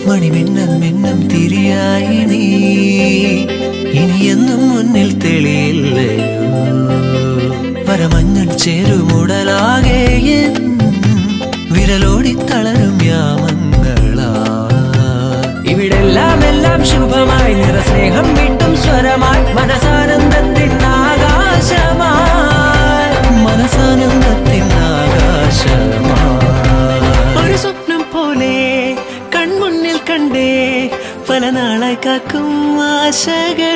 മണിമിന്നൽ മിന്നം തിരിയായി നീ ഇനി എന്നും മുന്നിൽ തെളിയില്ലയോ പരമഞ്ഞൾ ചേരുമുടലാകെ എൻ വിരലോടി തളരും യാമങ്ങളാ ഇവിടെല്ലാം എല്ലാം ശുഭമായി നിറസ്നേഹം വിട്ടും സ്വരമായി മനസാനന്ദത്തിൻ ആകാശമായി മനസാനന്ദത്തിൻ ആകാശമായി ഒരു സ്വപ്നം പോലെ കൺമുന്നിൽ കണ്ടേ പല നാളായി കാക്കും ആശകൾ